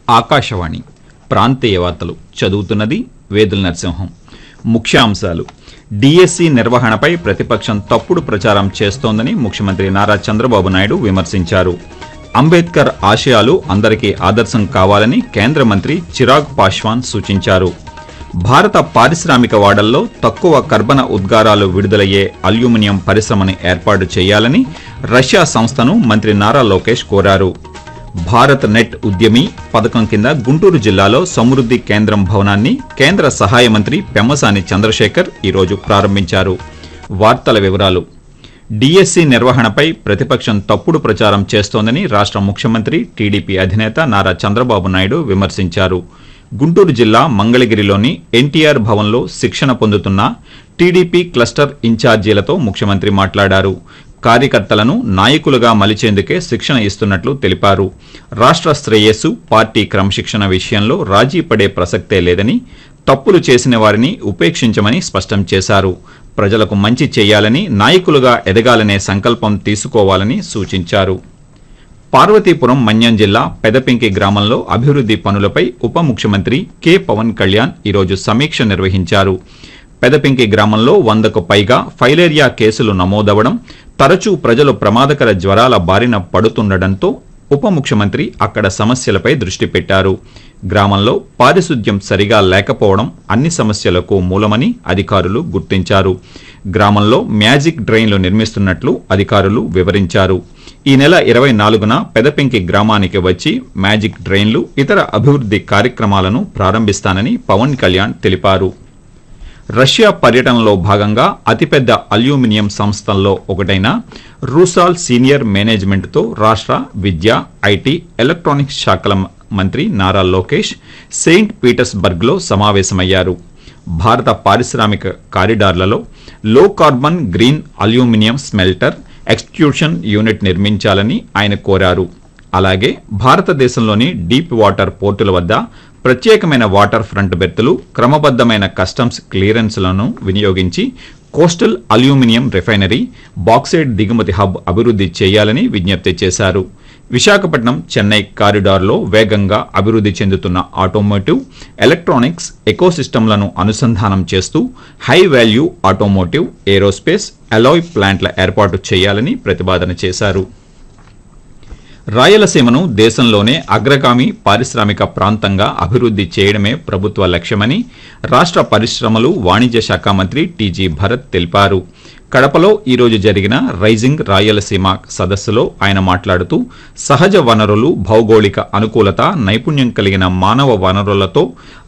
ఆకాశవాణి ప్రాంతీయ వార్తలు చదువుతున్నది వేదుల నరసింహం ముఖ్యాంశాలు డిఎస్సి నిర్వహణపై ప్రతిపక్షం తప్పుడు ప్రచారం చేస్తోందని ముఖ్యమంత్రి నారా చంద్రబాబు నాయుడు విమర్శించారు అంబేద్కర్ ఆశయాలు అందరికీ ఆదర్శం కావాలని కేంద్ర మంత్రి చిరాగ్ పాశ్వాన్ సూచించారు భారత పారిశ్రామిక వాడల్లో తక్కువ కర్బన ఉద్గారాలు విడుదలయ్యే అల్యూమినియం పరిశ్రమని ఏర్పాటు చేయాలని రష్యా సంస్థను మంత్రి నారా లోకేష్ కోరారు భారత్ నెట్ ఉద్యమి పథకం కింద గుంటూరు జిల్లాలో సమృద్ధి కేంద్రం భవనాన్ని కేంద్ర సహాయ మంత్రి పెమ్మసాని చంద్రశేఖర్ ఈరోజు ప్రారంభించారు వార్తల వివరాలు డిఎస్సి నిర్వహణపై ప్రతిపక్షం తప్పుడు ప్రచారం చేస్తోందని రాష్ట్ర ముఖ్యమంత్రి టీడీపీ అధినేత నారా చంద్రబాబు నాయుడు విమర్శించారు గుంటూరు జిల్లా మంగళగిరిలోని ఎన్టీఆర్ భవన్లో శిక్షణ పొందుతున్న టీడీపీ క్లస్టర్ ఇన్ఛార్జీలతో ముఖ్యమంత్రి మాట్లాడారు కార్యకర్తలను నాయకులుగా మలిచేందుకే శిక్షణ ఇస్తున్నట్లు తెలిపారు రాష్ట్ర శ్రేయస్సు పార్టీ క్రమశిక్షణ విషయంలో రాజీ పడే ప్రసక్తే లేదని తప్పులు చేసిన వారిని ఉపేక్షించమని స్పష్టం చేశారు ప్రజలకు మంచి చేయాలని నాయకులుగా ఎదగాలనే సంకల్పం తీసుకోవాలని సూచించారు పార్వతీపురం మన్యం జిల్లా పెదపింకి గ్రామంలో అభివృద్ధి పనులపై ఉప ముఖ్యమంత్రి కె పవన్ కళ్యాణ్ ఈరోజు సమీక్ష నిర్వహించారు పెదపింకి గ్రామంలో వందకు పైగా ఫైలేరియా కేసులు నమోదవడం తరచూ ప్రజలు ప్రమాదకర జ్వరాల బారిన పడుతుండటంతో ఉప ముఖ్యమంత్రి అక్కడ సమస్యలపై దృష్టి పెట్టారు గ్రామంలో పారిశుద్ధ్యం సరిగా లేకపోవడం అన్ని సమస్యలకు మూలమని అధికారులు గుర్తించారు గ్రామంలో మ్యాజిక్ డ్రైన్లు నిర్మిస్తున్నట్లు అధికారులు వివరించారు ఈ నెల ఇరవై నాలుగున పెదపెంకి గ్రామానికి వచ్చి మ్యాజిక్ డ్రైన్లు ఇతర అభివృద్ధి కార్యక్రమాలను ప్రారంభిస్తానని పవన్ కళ్యాణ్ తెలిపారు రష్యా పర్యటనలో భాగంగా అతిపెద్ద అల్యూమినియం సంస్థల్లో ఒకటైన రూసాల్ సీనియర్ మేనేజ్మెంట్తో రాష్ట్ర విద్య ఐటీ ఎలక్ట్రానిక్స్ శాఖల మంత్రి నారా లోకేష్ సెయింట్ పీటర్స్బర్గ్లో సమావేశమయ్యారు భారత పారిశ్రామిక కారిడార్లలో low carbon green aluminium smelter execution unit నిర్మించాలని ఆయన కోరారు అలాగే భారతదేశంలోని డీప్ వాటర్ పోర్టుల వద్ద ప్రత్యేకమైన వాటర్ ఫ్రంట్ బెర్తులు క్రమబద్దమైన కస్టమ్స్ క్లియరెన్స్లను వినియోగించి కోస్టల్ అల్యూమినియం రిఫైనరీ బాక్సైడ్ దిగుమతి హబ్ అభివృద్ధి చేయాలని విజ్ఞప్తి చేశారు విశాఖపట్నం చెన్నై కారిడార్లో వేగంగా అభివృద్ధి చెందుతున్న ఆటోమోటివ్ ఎలక్ట్రానిక్స్ ఎకోసిస్టమ్లను అనుసంధానం చేస్తూ high value automotive aerospace alloy ప్లాంట్ల ఏర్పాటు చేయాలని ప్రతిపాదన చేశారు రాయలసీమను దేశంలోనే అగ్రగామి పారిశ్రామిక ప్రాంతంగా అభివృద్ధి చేయడమే ప్రభుత్వ లక్ష్యమని రాష్ట్ర పరిశ్రమలు వాణిజ్య శాఖ మంత్రి టీజీ భరత్ తెలిపారు కడపలో ఈరోజు జరిగిన రైజింగ్ రాయలసీమ సదస్సులో ఆయన మాట్లాడుతూ సహజ వనరులు భౌగోళిక అనుకూలత నైపుణ్యం కలిగిన మానవ వనరులతో